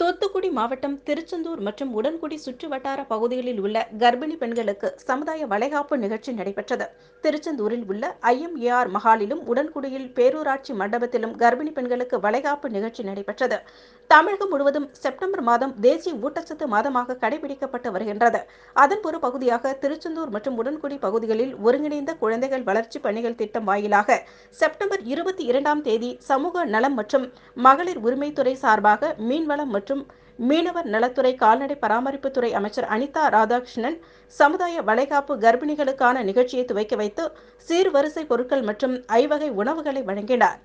தூத்துக்குடி மாவட்டம் திருச்செந்தூர் மற்றும் உடன்குடி சுற்றுவட்டார பகுதிகளில் உள்ள கர்ப்பிணி பெண்களுக்கு சமுதாய வளைகாப்பு நிகழ்ச்சி நடைபெற்றது திருச்செந்தூரில் உள்ள ஐஎம்ஏஆர் மஹாலிலும் உடன்குடியில் பேரூராட்சி மண்டபத்திலும் கர்ப்பிணி பெண்களுக்கு வளைகாப்பு நிகழ்ச்சி நடைபெற்றது தமிழகம் முழுவதும் செப்டம்பர் மாதம் தேசிய ஊட்டச்சத்து மாதமாக கடைபிடிக்கப்பட்டு வருகின்றது அதன் ஒரு பகுதியாக திருச்செந்தூர் மற்றும் உடன்குடி பகுதிகளில் ஒருங்கிணைந்த குழந்தைகள் வளர்ச்சி பணிகள் திட்டம் வாயிலாக செப்டம்பர் இருபத்தி இரண்டாம் தேதி சமூக நலம் மற்றும் மகளிர் உரிமைத்துறை சார்பாக மீன்வளம் மற்றும் மீனவர் நலத்துறை கால்நடை பராமரிப்புத்துறை அமைச்சர் அனிதா ராதாகிருஷ்ணன் சமுதாய வளைகாப்பு கர்ப்பிணிகளுக்கான நிகழ்ச்சியை துவக்கி வைத்து சீர்வரிசை பொருட்கள் மற்றும் ஐவகை உணவுகளை வழங்கினார்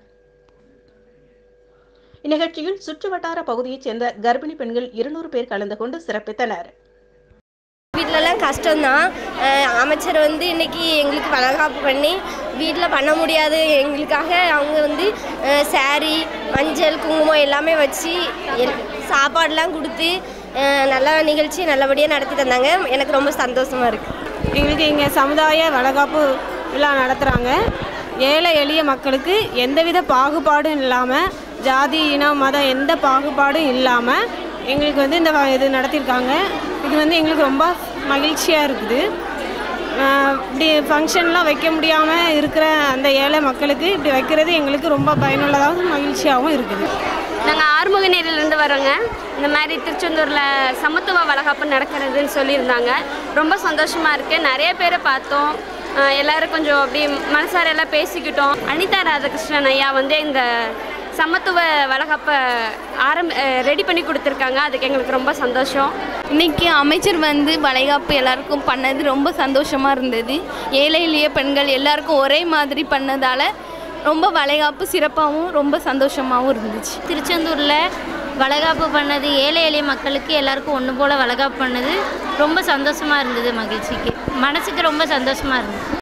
இந்நிகழ்ச்சியில் சுற்றுவட்டார பகுதியைச் சேர்ந்த கர்ப்பிணி பெண்கள் இருநூறு பேர் கலந்து கொண்டு சிறப்பித்தனர் வீட்டிலலாம் கஷ்டம்தான் அஹ் அமைச்சர் வந்து இன்னைக்கு எங்களுக்கு வளகாப்பு பண்ணி வீட்டில் பண்ண முடியாது எங்களுக்காக அவங்க வந்து சாரி மஞ்சள் குங்குமம் எல்லாமே வச்சு எல்- சாப்பாடுலாம் கொடுத்து அஹ் நல்ல நிகழ்ச்சி நல்லபடியாக நடத்தி தந்தாங்க எனக்கு ரொம்ப சந்தோஷமாக இருக்குது எங்களுக்கு இங்கே சமுதாய வளகாப்பு விழா நடத்துகிறாங்க ஏழை எளிய மக்களுக்கு எந்தவித பாகுபாடும் இல்லாமல் ஜாதி இனம் மதம் எந்த பாகுபாடும் இல்லாமல் எங்களுக்கு வந்து இந்த வ- இது நடத்தியிருக்காங்க இது வந்து எங்களுக்கு ரொம்ப மகிழ்ச்சியாக இருக்குது ஆஹ் இப்படி ஃபங்க்ஷன்லாம் வைக்க முடியாமல் இருக்கிற அந்த ஏழை மக்களுக்கு இப்படி வைக்கிறது எங்களுக்கு ரொம்ப பயனுள்ளதாகவும் மகிழ்ச்சியாகவும் இருக்குது நாங்கள் ஆறுமுகநேரிலிருந்து வரோங்க இந்த மாதிரி திருச்செந்தூரில் சமத்துவ வளகாப்பு நடக்கிறதுன்னு சொல்லியிருந்தாங்க ரொம்ப சந்தோஷமாக இருக்குது நிறைய பேரை பார்த்தோம் ஆஹ் எல்லாரும் கொஞ்சம் அப்படி மனசார எல்லாம் பேசிக்கிட்டோம் அனிதா ராதாகிருஷ்ணன் ஐயா வந்து இந்த சமத்துவ வளகாப்பை ஆரம் ரெடி பண்ணி கொடுத்துருக்காங்க அதுக்கு எங்களுக்கு ரொம்ப சந்தோஷம் இன்னைக்கு அமைச்சர் வந்து வளைகாப்பு எல்லாருக்கும் பண்ணது ரொம்ப சந்தோஷமாக இருந்தது ஏழை எளிய பெண்கள் எல்லாருக்கும் ஒரே மாதிரி பண்ணதால் ரொம்ப வளைகாப்பு சிறப்பாகவும் ரொம்ப சந்தோஷமாகவும் இருந்துச்சு திருச்செந்தூரில் வளகாப்பு பண்ணது ஏழை எளிய மக்களுக்கு எல்லாருக்கும் ஒன்று போல் வளகாப்பு பண்ணது ரொம்ப சந்தோஷமாக இருந்தது மகிழ்ச்சிக்கு மனசுக்கு ரொம்ப சந்தோஷமாக இருந்தது